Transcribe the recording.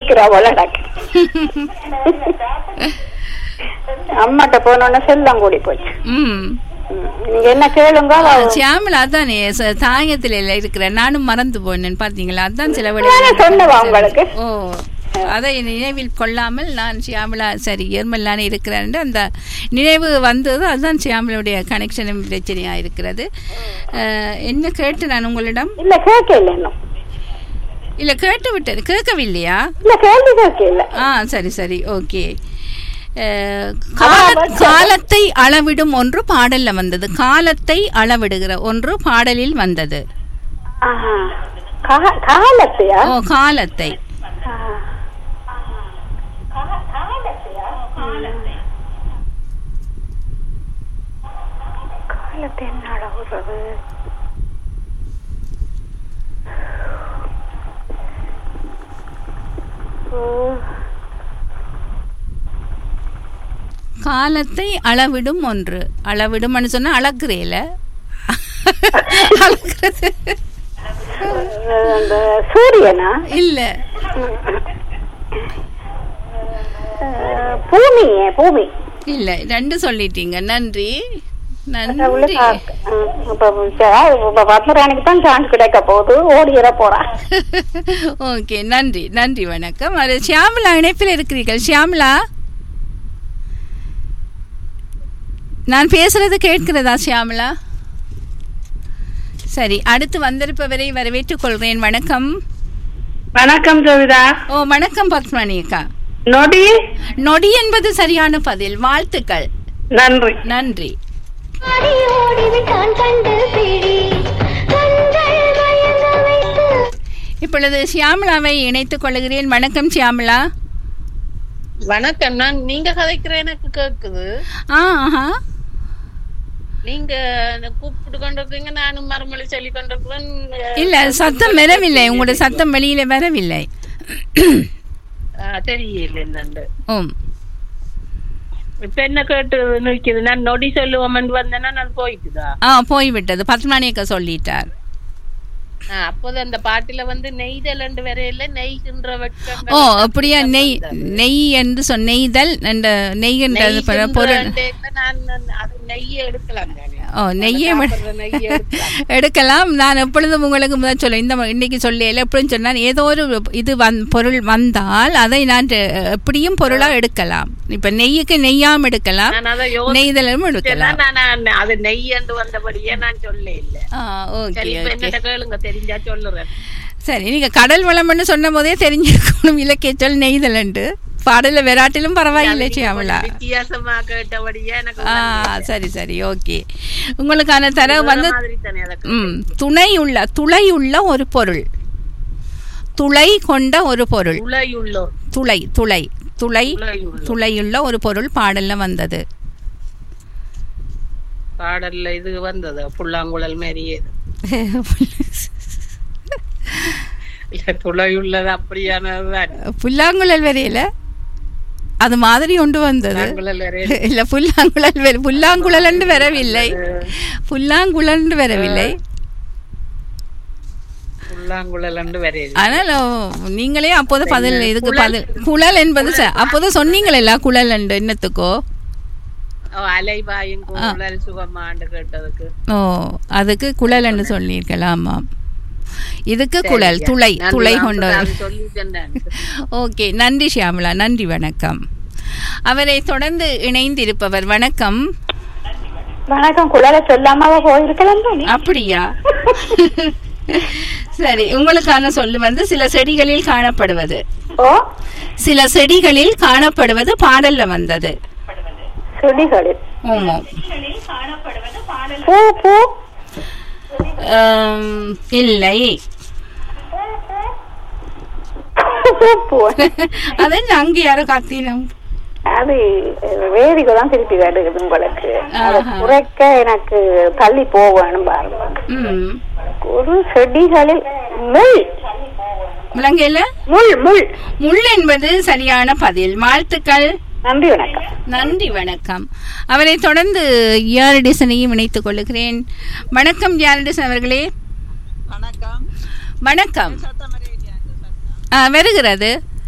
குடிக்கிறா போல எனக்கு அம்மாட்ட போனோன்னு செல்லம் கூடி போச்சு ம் ம். நீங்க என்ன கேளுங்க அவ- சியாமலா அதானே ச- தாயத்துல இருக்கிறேன் நானும் மறந்து போனேன் பாத்தீங்களா அதான் சில நானே சொன்னவா உங்களுக்கு? ஓ அதை நினைவில் கொள்ளாமல் நான் சியாமலா சரி ஏர்மல்லானே இருக்கிறேன் அந்த நினைவு வந்தது அதுதான் சியாமலுடைய கனெக்ஷனும் பிரச்சனையா இருக்கிறது அஹ், என்ன கேட்டு நான் உங்களிடம் இல்ல கேட்கல இன்னும் இல்ல கேட்டு விட்டது கேட்கவில்லையா இல்ல கேள்வி கேட்கல ஆ சரி சரி ஓகே அஹ், அதான் கால- அவன் காலத்தை அளவிடும் ஒன்று பாடல்ல வந்தது காலத்தை அளவிடுகிற ஒன்று பாடலில் வந்தது ஆஹா. கா- காலத்தையா ஓ காலத்தை ஆ. காலத்தை என்ன அளவுறது ஓ காலத்தை அளவிடும் ஒன்று அளவிடும்னு சொன்னா அளக்குறேல அளக்குறது அஹ் அந்த சூரியனா இல்ல அஹ் பூமியே பூமி இல்ல ரெண்டு சொல்லிட்டீங்க நன்றி அத உள்ள நன்றி காக்க- ம், இப்ப சரி, இப்ப பத்மராணிக்கு தான் சான்ஸ் கிடைக்க போகுது ஓடிற போறா ஓகே நன்றி நன்றி வணக்கம் அது ஷியாமலா இணைப்பில் இருக்கிறீர்கள் ஷியாமலா நான் பேசுறது கேட்கிறதா ஷியாமலா சரி அடுத்து வந்திருப்பவரை வரவேற்றுக் கொள்கிறேன் வணக்கம் வணக்கம் ஜோவிதா ஓ வணக்கம் பத்மணி அக்கா நொடி நொடி என்பது சரியான பதில் வாழ்த்துக்கள் நன்றி நன்றி ஓடிவிட்டான் கண்டு பிடி கண்கள் மயங்க வைத்து இப்பொழுது ஷியாமலாவை இணைத்துக் கொள்கிறேன் வணக்கம் ஷியாமலா வணக்கம் நான் நீங்க கதைக்கிற எனக்கு கேக்குது ஆ ஆஹா நீங்க என்ன கூப்பிட்டு கொண்டிருக்கீங்க நானும் மறுமொழி சொல்லி கொண்டிருக்கிறேன் இல்ல சத்தம் வரவில்லை உங்களோட சத்தம் வெளியில வரவில்லை ஆ, தெரியல என்னண்டு ஓம் இப்ப என்ன கேட்டு நிற்குது நான் நொடி சொல்லுவோம் வந்தேன்னா நான் போய்க்குதா ஆ போய்விட்டது பத்மநாணி அக்கா சொல்லிட்டார் ஆ, அப்போது அந்த பாட்டுல வந்து நெய்தல் என்று வரையில நெய்கின்ற வெட்கம் ஓ அப்படியா நெய் நெய் என்று சொன்ன நெய்தல் என்ற நெய் என்ற அது ப- பொருள் நான் அது நெய்யை எடுக்கலாம் தானே ஓ நெய்யை அந்த விட- சாப்பிடுற நெய்யை எடுக்கலாம் எடுக்கலாம் நான் எப்பொழுதும் உங்களுக்கு முதல் சொல்ல இந்த ம- இன்னைக்கு சொல்லையில எப்படின்னு சொன்னால் ஏதோ ஒரு இது வந் பொருள் வந்தால் அதை நான் ரெ- எப்படியும் பொருளா எடுக்கலாம் இப்ப நெய்யுக்கு நெய்யாம் எடுக்கலாம் நான் அதை நெய்தலும் யோசிச்சேன்னா எடுக்கலாம் நான் நான் அது நெய் என்று வந்தபடியே நான் சொல்ல இல்லை ஆ ஓகே சரி இப்ப ஓகே என்னட்ட கேளுங்க தெரிஞ்சா சொல்லுறேன் சரி நீங்க கடல் வளம்னு சொன்ன போதே தெரிஞ்சிருக்கணும் இலக்கிய சொல் நெய்தலண்டு பாடல வெராட்டிலும் பரவாயில்லை சியாமலா வித்தியாசமா கேட்டபடியே எனக்கு ஆ சரி சரி ஓகே உங்களுக்கான தரவு வந்து மாதிரி தானே அதை ம் துணை உள்ள துளை உள்ள ஒரு பொருள் துளை கொண்ட ஒரு பொருள் உலையுள்ளோ துளை துளை துளை உலையுள்ளோ துளையுள்ள ஒரு பொருள் பாடல்ல வந்தது பாடல்ல இது வந்தது புல்லாங்குழல் மாதிரியே இல்ல துளையுள்ளது அப்படியானதுதான் புல்லாங்குழல் வரையில அது மாதிரி ஒன்று வந்தது புல்லாங்குழல் வரையில இல்ல புல்லாங்குழல் வர- புல்லாங்குழல் என்று வரவில்லை புல்லாங்குழல் என்று வரவில்லை புல்லாங்குழல் என்று வரையுது ஆனால் ஓ, நீங்களே அப்போது பதில் இதுக்கு பதில் குழல் என்பது ச- அப்போது சொன்னீங்களா குழல் என்று என்னத்துக்கோ ஓ, அலைபாயும் குழல் சுகமாண்டு கேட்டதுக்கு ஓ அதுக்கு குழல் என்று சொல்லியிருக்கலாம் ஆமாம் இதுக்கு குழல் துளை நான் துளை நான் கொண்ட அது சொல்லிட்டேன் நான். ஓகே நன்றி ஷியாமலா நன்றி வணக்கம் அவரை தொடர்ந்து இணைந்திருப்பவர் வணக்கம் வணக்கம் குழலை சொல்லாம போயிருக்கலாம் தானே அப்படியா சரி உங்களுக்கான சொல்லு வந்து சில செடிகளில் காணப்படுவது ஓ சில செடிகளில் காணப்படுவது பாடல்ல வந்தது செடிகளில் ஆமாம் பூ பூ ஆம், இல்லை பூ பூ அது அங்கே யாரோ கத்தினம் அது வேதிக்கு தான் திருப்பி வருகிறது உங்களுக்கு அதை ஆஹா. குறைக்க எனக்கு தள்ளி போகணும் பாருங்க ம் ஒரு செடிகளில் முள் முழங்கையில முள் முள் முள் என்பது சரியான பதில் வாழ்த்துக்கள் நன்றி வணக்கம் நன்றி வணக்கம் அவரை தொடர்ந்து யாரடிசனையும் இணைத்துக் கொள்ளுகிறேன் வணக்கம் யாரடிசன் அவர்களே வணக்கம் வணக்கம் சத்தம் வரையிலையா இந்த சத்தம்? ஆ, வருகிறது